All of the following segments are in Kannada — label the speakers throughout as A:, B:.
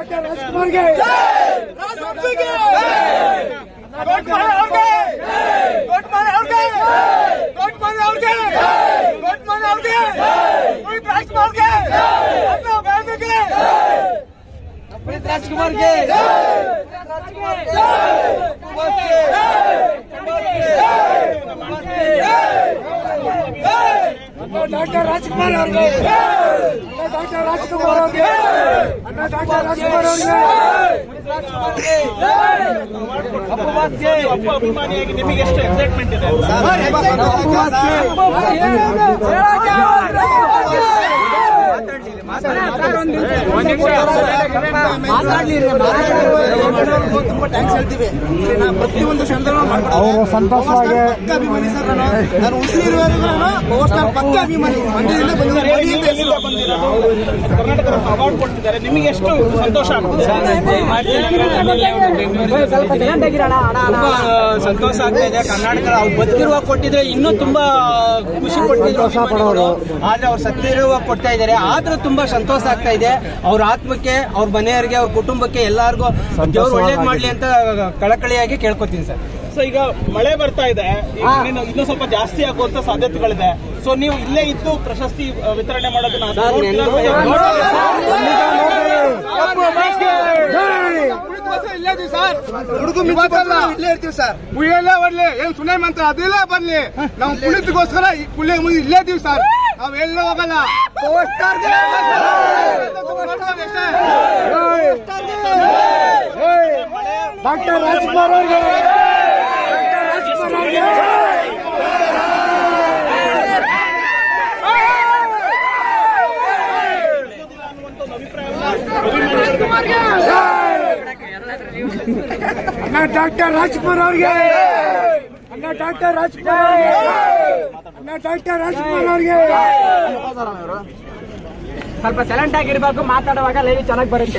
A: ಡಾಕ್ಟರ್ ರಾಜ್ಕುಮಾರ್ಗೆ
B: ರಾಜವಂಶಿಗೆ ಗೋಟ್ಮಾನೆ ಅವ್ರಿಗೆ ಗೋಟ್ಮಾನೆ ಅವ್ರಿಗೆ ಗೋಟ್ಮಾನೆ ಅವ್ರಿಗೆ ಗೋಟ್ಮಾನೆ ಅವ್ರಿಗೆ ಪುನೀತ್ ರಾಜ್ಕುಮಾರ್ಗೆ ಅಣ್ಣ ಬ್ಯಾಂಕ್ಗೆ ಪುನೀತ್ ರಾಜ್ಕುಮಾರ್ಗೆ
A: ಡಾಕ್ಟರ್ ರಾಜ್ಕುಮಾರ್ ಅವ್ರಿಗೆ ಅಣ್ಣ ಡಾಕ್ಟರ್ ರಾಜ್ಕುಮಾರ್ ಅವ್ರಿಗೆ ಅಣ್ಣ ಡಾಕ್ಟರ್ ರಾಜ್ಕುಮಾರ್ ಅವ್ರಿಗೆ
C: ಅಪ್ಪು ಅಭಿಮಾನಿಯಾಗಿ ನಿಮಗೆ ಎಷ್ಟು ಎಕ್ಸೈಟ್ಮೆಂಟ್ ಇದೆ
B: ತುಂಬಾ ಥ್ಯಾಂಕ್ಸ್ ಹೇಳ್ತೀವಿ ನಾ ಪ್ರತಿಯೊಂದು ಸಂದರ್ಭ
A: ಅವರು ಸಂತೋಷವಾಗಿ
B: ಪಕ್ಕ ಅಭಿಮಾನಿ ಸರ್ ನಾನು ನಾನು ಉಸಿರಿರುವವರೆಗೂ ನಾನು ಪವರ್ ಸ್ಟಾರ್ ಪಕ್ಕ ಅಭಿಮಾನಿ ಮಂಡ್ಯದಿಂದ ಬಂದಿದ್ದೀನಿ ಮಂಡ್ಯದಿಂದ ಹೆಸರು
C: ಬಂದಿರೋದು ಕರ್ನಾಟಕ ಅವಾರ್ಡ್ ಕೊಡ್ತಿದ್ದಾರೆ ನಿಮಗೆ ಎಷ್ಟು ಸಂತೋಷ ಆಗ್ತದೆ
D: ತುಂಬಾ ಸಂತೋಷ ಆಗ್ತಾ ಇದೆ ಕರ್ನಾಟಕ ಅವ್ರು ಬದುಕಿರುವಾಗ ಕೊಟ್ಟಿದ್ರೆ ಇನ್ನೂ ತುಂಬಾ ಖುಷಿ ಪಡ್ತಿದ್ರು ಅಭಿಮಾನಿಗಳು. ಆದ್ರೆ ಅವ್ರು ಸತ್ತಿರುವಾಗ ಕೊಡ್ತಾ ಇದ್ದಾರೆ ಆದ್ರೂ ತುಂಬಾ ಸಂತೋಷ ಆಗ್ತಾ ಇದೆ ಅವ್ರ ಆತ್ಮಕ್ಕೆ ಅವ್ರ ಮನೆಯವರಿಗೆ ಅವ್ರ ಕುಟುಂಬಕ್ಕೆ ಎಲ್ಲಾರ್ಗೂ ದೇವ್ರು ಒಳ್ಳೇದ್ ಮಾಡ್ಲಿ ಅಂತ ಕಳಕಳಿಯಾಗಿ ಕೇಳ್ಕೊತೀನಿ ಸರ್
C: ಸೊ ಈಗ ಮಳೆ ಬರ್ತಾ ಇದೆ ಈಗ ಇನ್ನೂ ಇನ್ನೂ ಸ್ವಲ್ಪ ಜಾಸ್ತಿ ಆಗುವಂತ ಸಾಧ್ಯತೆಗಳಿದೆ ಸೊ ನೀವು ಇಲ್ಲೇ ಇದ್ದು ಪ್ರಶಸ್ತಿ ಆ, ವಿತರಣೆ ಮಾಡೋದನ್ನ ನೋಡ್ತೀರಾ ಅಥವಾ
B: ಇಲ್ಲೇ ಇದೀವಿ ಸರ್ ಹುಡುಗ ಇಲ್ಲೇ ಇರ್ತೀವಿ ಸರ್
E: ಪುಳಿಯಲ್ಲೇ ಬರ್ಲಿ ಏನ್ ಸುನೆ ಮಂತ್ರ ಅದೆಲ್ಲ ಬರ್ಲಿ ನಾವು ಪುಳಿತ್ಗೋಸ್ಕರ ಪುಳಿಯ ಮುಂದೆ ಇಲ್ಲೇ ಇದೀವಿ ಸರ್ ನಾವ್ ಎಲ್ಲ ಹೋಗಲ್ಲ
A: ಡಾಕ್ಟರ್ ರಾಜ್ಕುಮಾರ್ ಅವ್ರಿಗೆ ಡಾಕ್ಟರ್ ರಾಜ್ಕುಮಾರ್ ಅವ್ರಿಗೆ ಅಣ್ಣ ಡಾಕ್ಟರ್ ರಾಜ್ಕುಮಾರ್ ಅವ್ರಿಗೆ ಅಣ್ಣ ಡಾಕ್ಟರ್ ರಾಜ್ಕುಮಾರ್ ಅವ್ರಿಗೆ ಅಣ್ಣ ಡಾಕ್ಟರ್ ರಾಜ್ಕುಮಾರ್ ಅವ್ರಿಗೆ
D: ಸ್ವಲ್ಪ ಸೈಲೆಂಟ್ ಆಗಿರ್ಬೇಕು ಮಾತಾಡುವಾಗ ಲೈವ್ ಚೆನ್ನಾಗಿ ಬರುತ್ತೆ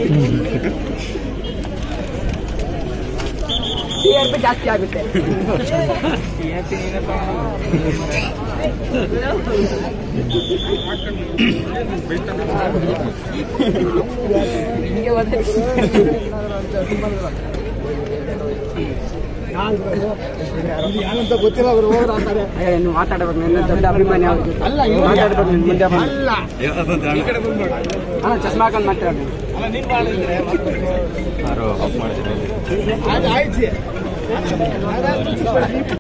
D: ಟಿ ಆರ್ ಪಿ ಜಾಸ್ತಿ ಆಗುತ್ತೆ ಅಯ್ಯೋ, ನೀವು ಮಾತಾಡಬೇಕು ನನ್ನ ದೊಡ್ಡ ಅಭಿಮಾನಿ ಅವ್ರಿಗೆ ಮಾತಾಡ್ಬೇಕು ನಿನ್ ಮುಂದೆ ಬಂದು. ಹಾ ಚಸ್ಮಾ ಹಾಕೊಂಡು ಮಾತಾಡ್ಬೇಕು
C: ಅಲ್ಲ, ನೀನ್ ಮಾಡಿದ್ರೆ
E: ಆಯ್ತು